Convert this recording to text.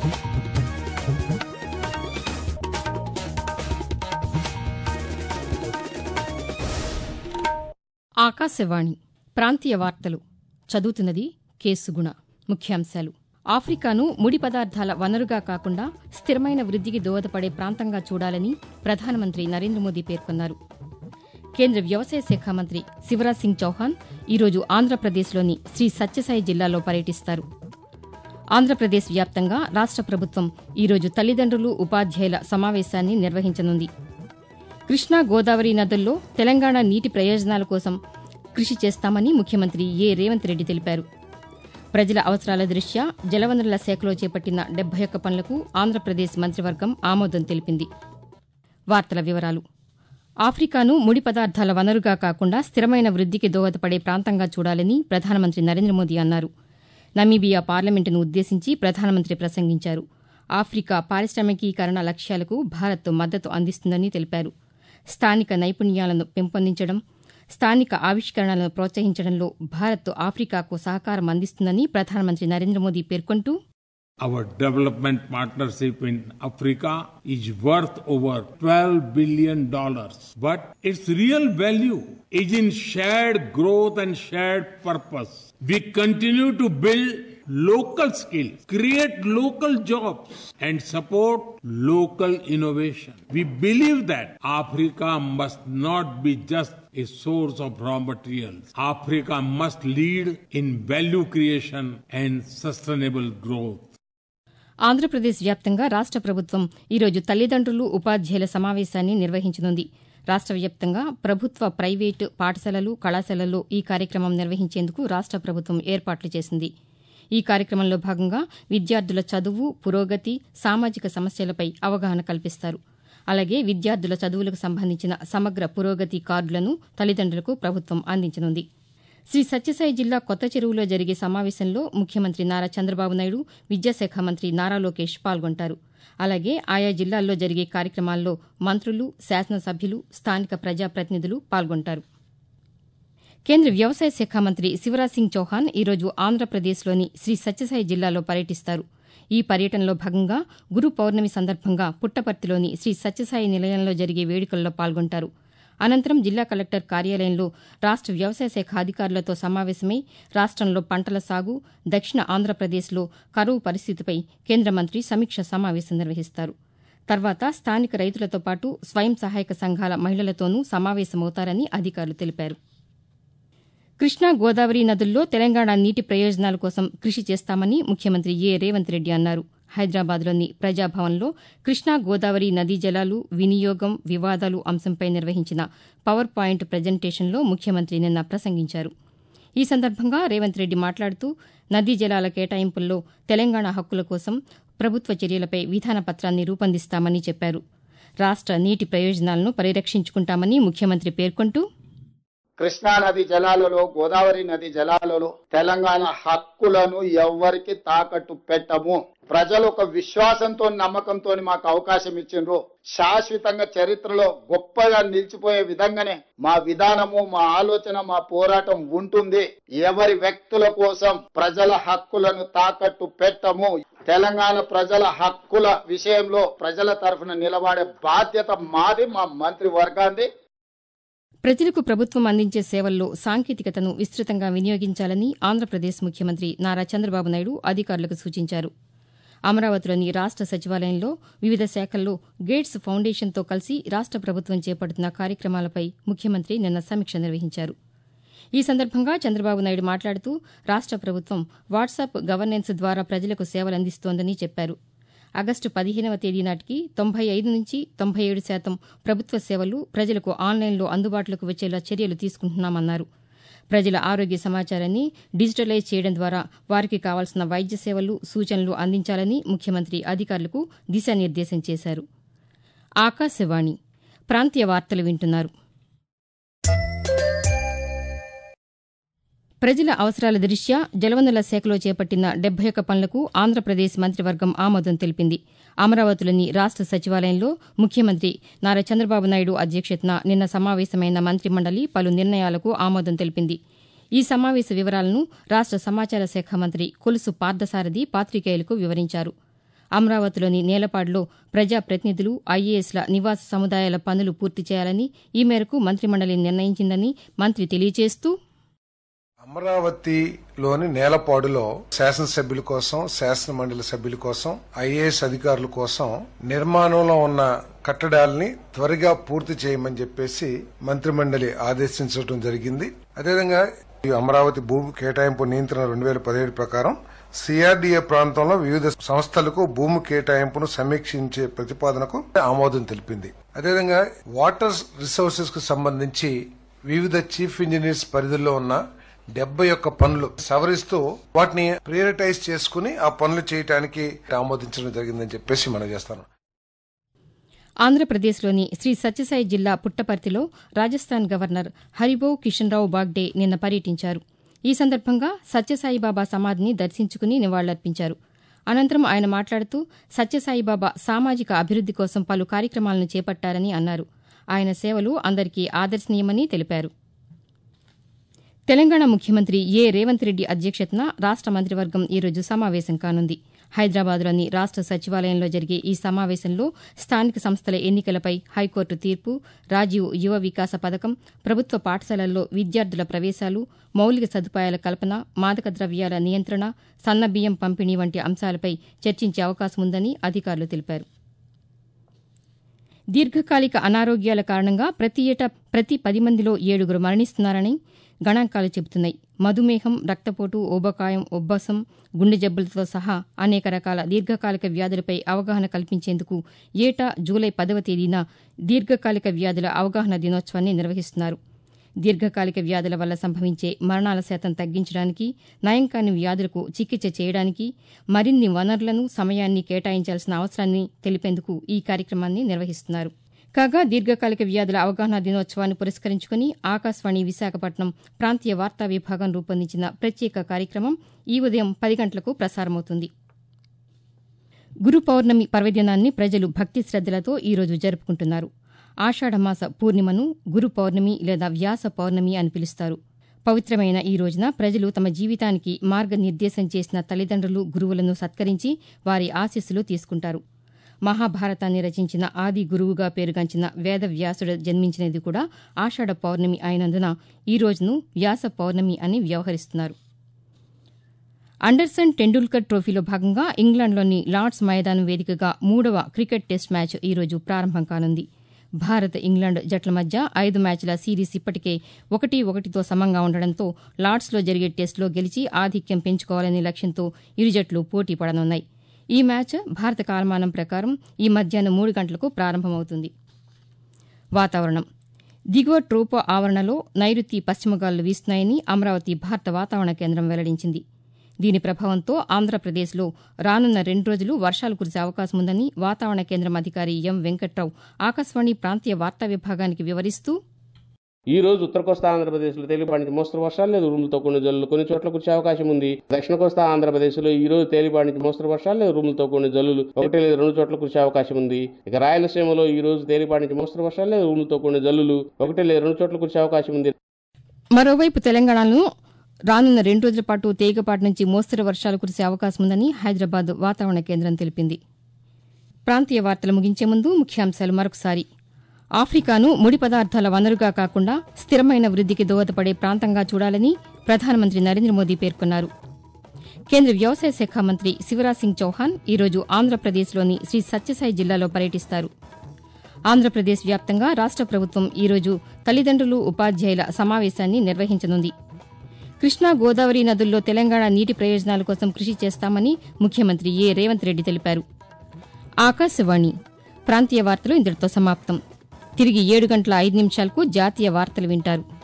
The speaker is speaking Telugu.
ఆకాశవాణి ప్రాంతీయ వార్తలు చదువుతున్నది కేసుగుణ ముఖ్యాంశాలు ఆఫ్రికాను ముడి పదార్థాల వనరుగా కాకుండా స్థిరమైన వృద్దికి దోహదపడే ప్రాంతంగా చూడాలని ప్రధానమంత్రి నరేంద్ర మోదీ పేర్కొన్నారు కేంద్ర వ్యవసాయ శాఖ మంత్రి శివరాజ్ సింగ్ చౌహాన్ ఈరోజు ఆంధ్రప్రదేశ్లోని శ్రీ సత్యసాయి జిల్లాలో పర్యటిస్తారు ఆంధ్రప్రదేశ్ వ్యాప్తంగా రాష్ట ప్రభుత్వం ఈరోజు తల్లిదండ్రులు ఉపాధ్యాయుల సమావేశాన్ని నిర్వహించనుంది కృష్ణా గోదావరి నదుల్లో తెలంగాణ నీటి ప్రయోజనాల కోసం కృషి చేస్తామని ముఖ్యమంత్రి ఏ రేవంత్ రెడ్డి తెలిపారు ప్రజల అవసరాల దృష్ట్యా జలవనరుల శాఖలో చేపట్టిన డెబ్బై ఒక్క పనులకు ఆంధ్రప్రదేశ్ మంత్రివర్గం ఆమోదం తెలిపింది వార్తల వివరాలు ఆఫ్రికాను ముడి పదార్థాల వనరుగా కాకుండా స్థిరమైన వృద్దికి దోహదపడే ప్రాంతంగా చూడాలని ప్రధానమంత్రి నరేంద్ర మోదీ అన్నారు నమీబియా పార్లమెంటును ఉద్దేశించి ప్రధానమంత్రి ప్రసంగించారు ఆఫ్రికా పారిశ్రామికీకరణ లక్ష్యాలకు భారత్ మద్దతు అందిస్తుందని తెలిపారు స్థానిక నైపుణ్యాలను పెంపొందించడం స్థానిక ఆవిష్కరణలను ప్రోత్సహించడంలో భారత్ ఆఫ్రికాకు సహకారం అందిస్తుందని ప్రధానమంత్రి నరేంద్ర మోదీ పేర్కొంటూ Our development partnership in Africa is worth over 12 billion dollars. But its real value is in shared growth and shared purpose. We continue to build local skills, create local jobs and support local innovation. We believe that Africa must not be just a source of raw materials. Africa must lead in value creation and sustainable growth. Andhra Pradesh వ్యాప్తంగా రాష్ట ప్రభుత్వం ఈరోజు తల్లిదండ్రులు ఉపాధ్యాయుల సమావేశాన్ని నిర్వహించనుంది రాష్ట వ్యాప్తంగా ప్రభుత్వ ప్రైవేటు పాఠశాలలు కళాశాలల్లో ఈ కార్యక్రమం నిర్వహించేందుకు రాష్ట ప్రభుత్వం ఏర్పాట్లు చేసింది ఈ కార్యక్రమంలో భాగంగా విద్యార్థుల చదువు పురోగతి సామాజిక సమస్యలపై అవగాహన కల్పిస్తారు అలాగే విద్యార్థుల చదువులకు సంబంధించిన సమగ్ర పురోగతి కార్డులను తల్లిదండ్రులకు ప్రభుత్వం అందించనుంది శ్రీ సత్యసాయి జిల్లా కొత్త చెరువులో జరిగే సమావేశంలో ముఖ్యమంత్రి నారా చంద్రబాబు నాయుడు విద్యాశాఖ మంత్రి నారా లోకేష్ పాల్గొంటారు అలాగే ఆయా జిల్లాల్లో జరిగే కార్యక్రమాల్లో మంత్రులు శాసనసభ్యులు స్థానిక ప్రజాప్రతినిధులు పాల్గొంటారు కేంద్ర వ్యవసాయ శాఖ మంత్రి శివరాజ్ సింగ్ చౌహాన్ ఈరోజు ఆంధ్రప్రదేశ్లోని శ్రీ సత్యసాయి జిల్లాలో పర్యటిస్తారు ఈ పర్యటనలో భాగంగా గురు పౌర్ణమి సందర్భంగా పుట్టపర్తిలోని శ్రీ సత్యసాయి నిలయంలో జరిగే వేడుకల్లో పాల్గొంటారు అనంతరం జిల్లా కలెక్టర్ కార్యాలయంలో రాష్ట వ్యవసాయ శాఖ అధికారులతో సమావేశమై రాష్టంలో పంటల సాగు దక్షిణ ఆంధ్రప్రదేశ్లో కరువు పరిస్థితిపై కేంద్ర మంత్రి సమీక్ష సమావేశం నిర్వహిస్తారు తర్వాత స్థానిక రైతులతో పాటు స్వయం సహాయక సంఘాల మహిళలతోనూ సమావేశమవుతారని అధికారులు తెలిపారు కృష్ణా గోదావరి నదుల్లో తెలంగాణ నీటి ప్రయోజనాల కోసం కృషి చేస్తామని ముఖ్యమంత్రి ఏ రేవంత్ రెడ్డి అన్నారు హైదరాబాద్లోని ప్రజాభవన్లో కృష్ణా గోదావరి నదీ జలాలు వినియోగం వివాదాలు అంశంపై నిర్వహించిన పవర్ పాయింట్ ప్రజెంటేషన్లో ముఖ్యమంత్రి నిన్న ప్రసంగించారు ఈ సందర్భంగా రేవంత్ రెడ్డి మాట్లాడుతూ నదీ జలాల కేటాయింపుల్లో తెలంగాణ హక్కుల కోసం ప్రభుత్వ చర్యలపై విధాన పత్రాన్ని రూపొందిస్తామని చెప్పారు రాష్ట నీటి ప్రయోజనాలను పరిరక్షించుకుంటామని ముఖ్యమంత్రి పేర్కొంటూ కృష్ణా నది జలాలలో గోదావరి నది జలాలలో తెలంగాణ హక్కులను ఎవ్వరికి తాకట్టు పెట్టము ప్రజలు ఒక విశ్వాసంతో నమ్మకంతో మాకు అవకాశం ఇచ్చిండ్రు శాశ్వతంగా చరిత్రలో గొప్పగా నిలిచిపోయే విధంగానే మా విధానము మా ఆలోచన మా పోరాటం ఉంటుంది ఎవరి వ్యక్తుల కోసం ప్రజల హక్కులను తాకట్టు పెట్టము తెలంగాణ ప్రజల హక్కుల విషయంలో ప్రజల తరఫున నిలబడే బాధ్యత మాది మా మంత్రి వర్గాంది ప్రజలకు ప్రభుత్వం అందించే సేవల్లో సాంకేతికతను విస్తృతంగా వినియోగించాలని ఆంధ్రప్రదేశ్ ముఖ్యమంత్రి నారా చంద్రబాబు నాయుడు అధికారులకు సూచించారు అమరావతిలోని రాష్ట సచివాలయంలో వివిధ శాఖల్లో గేట్స్ ఫౌండేషన్తో కలిసి రాష్ట ప్రభుత్వం చేపడుతున్న కార్యక్రమాలపై ముఖ్యమంత్రి నిన్న సమీక్ష నిర్వహించారు ఈ సందర్భంగా చంద్రబాబు నాయుడు మాట్లాడుతూ రాష్ట ప్రభుత్వం వాట్సాప్ గవర్నెన్స్ ద్వారా ప్రజలకు సేవలందిస్తోందని చెప్పారు ఆగస్టు పదిహేనవ తేదీ నాటికి తొంభై ఐదు నుంచి తొంభై ఏడు శాతం ప్రభుత్వ సేవలు ప్రజలకు ఆన్లైన్లో అందుబాటులోకి వచ్చేలా చర్యలు తీసుకుంటున్నామన్నారు ప్రజల ఆరోగ్య సమాచారాన్ని డిజిటలైజ్ చేయడం ద్వారా వారికి కావాల్సిన వైద్య సేవలు సూచనలు అందించాలని ముఖ్యమంత్రి అధికారులకు దిశానిర్దేశం చేశారు ఆకాశవాణి ప్రాంతీయ వార్తలు వింటున్నారు ప్రజల అవసరాల దృష్ట్యా జలవనరుల శాఖలో చేపట్టిన డెబ్బై ఒక్క పనులకు ఆంధ్రప్రదేశ్ మంత్రివర్గం ఆమోదం తెలిపింది అమరావతిలోని రాష్ట సచివాలయంలో ముఖ్యమంత్రి నారా చంద్రబాబు నాయుడు అధ్యక్షతన నిన్న సమావేశమైన మంత్రిమండలి పలు నిర్ణయాలకు ఆమోదం తెలిపింది ఈ సమావేశ వివరాలను రాష్ట సమాచార శాఖ మంత్రి కొలుసు పార్థసారథి పాతికేయులకు వివరించారు అమరావతిలోని నేలపాడులో ప్రజాప్రతినిధులు ఐఏఎస్ల నివాస సముదాయాల పనులు పూర్తి చేయాలని ఈ మేరకు మంత్రిమండలి నిర్ణయించిందని మంత్రి తెలియజేస్తూ అమరావతిలోని నేలపాడులో శాసనసభ్యుల కోసం శాసన మండలి సభ్యుల కోసం ఐఏఎస్ అధికారుల కోసం నిర్మాణంలో ఉన్న కట్టడాల్ని త్వరగా పూర్తి చేయమని చెప్పేసి మంత్రిమండలి ఆదేశించడం జరిగింది అదేవిధంగా ఈ అమరావతి భూ కేటాయింపు నియంత్రణ రెండు వేల పదిహేడు ప్రకారం సిఆర్డీఏ ప్రాంతంలో వివిధ సంస్థలకు భూమి కేటాయింపును సమీక్షించే ప్రతిపాదనకు ఆమోదం తెలిపింది అదేవిధంగా వాటర్ రిసోర్సెస్ కు సంబంధించి వివిధ చీఫ్ ఇంజనీర్స్ పరిధిలో ఉన్న డెబ్బై ఒక్క పనులు సవరిస్తూ వాటిని ప్రియరిటైజ్ చేసుకుని ఆ పనులు చేయడానికి ఆమోదించడం జరిగిందని చెప్పేసి మనం చేస్తాను ఆంధ్రప్రదేశ్లోని శ్రీ సత్యసాయి జిల్లా పుట్టపర్తిలో రాజస్థాన్ గవర్నర్ హరిబో కిషన్రావు బాగ్డే నిన్న పర్యటించారు ఈ సందర్భంగా సత్యసాయిబాబా సమాధిని దర్శించుకుని నివాళులర్పించారు అనంతరం ఆయన మాట్లాడుతూ సత్యసాయిబాబా సామాజిక అభివృద్ది కోసం పలు కార్యక్రమాలను చేపట్టారని అన్నారు ఆయన సేవలు అందరికీ ఆదర్శనీయమని తెలిపారు తెలంగాణ ముఖ్యమంత్రి ఏ రేవంత్ రెడ్డి అధ్యక్షతన రాష్ట మంత్రివర్గం ఈరోజు సమావేశం కానుంది హైదరాబాద్లోని రాష్ట సచివాలయంలో జరిగే ఈ సమావేశంలో స్థానిక సంస్థల ఎన్నికలపై హైకోర్టు తీర్పు రాజీవ్ యువ వికాస పథకం ప్రభుత్వ పాఠశాలల్లో విద్యార్థుల ప్రవేశాలు మౌలిక సదుపాయాల కల్పన మాదక ద్రవ్యాల నియంత్రణ సన్నబియ్యం పంపిణీ వంటి అంశాలపై చర్చించే అవకాశం ఉందని అధికారులు తెలిపారు దీర్ఘకాలిక అనారోగ్యాల కారణంగా ప్రతి ఏటా ప్రతి పది మందిలో ఏడుగురు మరణిస్తున్నారని గణాంకాలు చెబుతున్నాయి మధుమేహం రక్తపోటు ఊబకాయం ఉబ్బసం గుండె జబ్బులతో సహా అనేక రకాల దీర్ఘకాలిక వ్యాధులపై అవగాహన కల్పించేందుకు ఏటా జూలై పదవ తేదీన దీర్ఘకాలిక వ్యాధుల అవగాహన దినోత్సవాన్ని నిర్వహిస్తున్నారు దీర్ఘకాలిక వ్యాధుల వల్ల సంభవించే మరణాల శాతం తగ్గించడానికి నయం కాని వ్యాధులకు చికిత్స చేయడానికి మరిన్ని వనరులను సమయాన్ని కేటాయించాల్సిన అవసరాన్ని తెలిపేందుకు ఈ కార్యక్రమాన్ని నిర్వహిస్తున్నారు కాగా దీర్ఘకాలిక వ్యాధుల అవగాహన దినోత్సవాన్ని పురస్కరించుకుని ఆకాశవాణి విశాఖపట్నం ప్రాంతీయ వార్తా విభాగం రూపొందించిన ప్రత్యేక కార్యక్రమం ఈ ఉదయం పది గంటలకు ప్రసారమవుతుంది గురు పౌర్ణమి పర్వదినాన్ని ప్రజలు భక్తి శ్రద్దలతో ఈరోజు జరుపుకుంటున్నారు ఆషాఢమాస పూర్ణిమను గురు పౌర్ణమి లేదా వ్యాస పౌర్ణమి అని పిలుస్తారు పవిత్రమైన ఈ రోజున ప్రజలు తమ జీవితానికి మార్గనిర్దేశం చేసిన తల్లిదండ్రులు గురువులను సత్కరించి వారి ఆశీస్సులు తీసుకుంటారు మహాభారతాన్ని రచించిన ఆది గురువుగా పేరుగాంచిన వేదవ్యాసుడు జన్మించినది కూడా ఆషాఢ పౌర్ణమి అయినందున ఈ రోజును వ్యాస పౌర్ణమి అని వ్యవహరిస్తున్నారు అండర్సన్ టెండూల్కర్ ట్రోఫీలో భాగంగా ఇంగ్లాండ్లోని లార్డ్స్ మైదానం వేదికగా మూడవ క్రికెట్ టెస్ట్ మ్యాచ్ ఈరోజు ప్రారంభం కానుంది భారత్ ఇంగ్లాండ్ జట్ల మధ్య ఐదు మ్యాచ్ల సిరీస్ ఇప్పటికే ఒకటి ఒకటితో సమంగా ఉండడంతో లార్డ్స్లో జరిగే టెస్టులో గెలిచి ఆధిక్యం పెంచుకోవాలనే లక్ష్యంతో ఇరు జట్లు పోటీ పడనున్నాయి ఈ మ్యాచ్ భారత కాలమానం ప్రకారం ఈ మధ్యాహ్నం మూడు గంటలకు ప్రారంభమవుతుంది వాతావరణం దిగువ ట్రోపో ఆవరణలో నైరుతి పశ్చిమ గాలులు వీస్తున్నాయని అమరావతి భారత వాతావరణ కేంద్రం వెల్లడించింది దీని ప్రభావంతో ఆంధ్రప్రదేశ్లో రానున్న రెండు రోజులు వర్షాలు కురిసే అవకాశం ఉందని వాతావరణ కేంద్రం అధికారి ఎం వెంకట్రావు ఆకాశవాణి ప్రాంతీయ వార్తా విభాగానికి వివరిస్తూ ఈ రోజు ఉత్తర కోస్తా ఆంధ్రప్రదేశ్ లో తేలిపాటి నుంచి మోస్తరు వర్షాలు లేదు ఉరుములతో కొన్ని జల్లులు కొన్ని చోట్ల కురిసే అవకాశం ఉంది దక్షిణ కోస్తా ఆంధ్రప్రదేశ్ లో ఈ రోజు తేలిపాటి నుంచి మోస్తరు వర్షాలు లేదు ఉరుములతో కొన్ని జల్లులు ఒకటి లేదా రెండు చోట్ల కురిసే అవకాశం ఉంది ఇక రాయలసీమలో ఈ రోజు తేలిపాటి నుంచి మోస్తరు వర్షాలు లేదు ఉరుములతో కొన్ని జల్లులు ఒకటి లేదా రెండు చోట్ల కురిసే అవకాశం ఉంది మరోవైపు తెలంగాణలో రానున్న రెండు రోజుల పాటు తేలికపాటి నుంచి మోస్తరు వర్షాలు కురిసే అవకాశం ఉందని హైదరాబాద్ వాతావరణ కేంద్రం తెలిపింది ప్రాంతీయ వార్తలు ముగించే ముందు ముఖ్యాంశాలు మరొకసారి ఆఫ్రికాను ముడి పదార్థాల వనరుగా కాకుండా స్థిరమైన వృద్దికి దోహదపడే ప్రాంతంగా చూడాలని ప్రధానమంత్రి నరేంద్ర మోదీ పేర్కొన్నారు కేంద్ర వ్యవసాయ శాఖ మంత్రి శివరాజ్ సింగ్ చౌహాన్ ఈరోజు ఆంధ్రప్రదేశ్లోని శ్రీ సత్యసాయి జిల్లాలో పర్యటిస్తారు ఆంధ్రప్రదేశ్ వ్యాప్తంగా రాష్ట ప్రభుత్వం ఈరోజు తల్లిదండ్రులు ఉపాధ్యాయుల సమావేశాన్ని నిర్వహించనుంది కృష్ణా గోదావరి నదుల్లో తెలంగాణ నీటి ప్రయోజనాల కోసం కృషి చేస్తామని ముఖ్యమంత్రి ఏ రేవంత్ రెడ్డి తెలిపారు ఆకాశవాణి ప్రాంతీయ వార్తలు ఇంతటితో సమాప్తం తిరిగి ఏడు గంటల ఐదు నిమిషాలకు జాతీయ వార్తలు వింటారు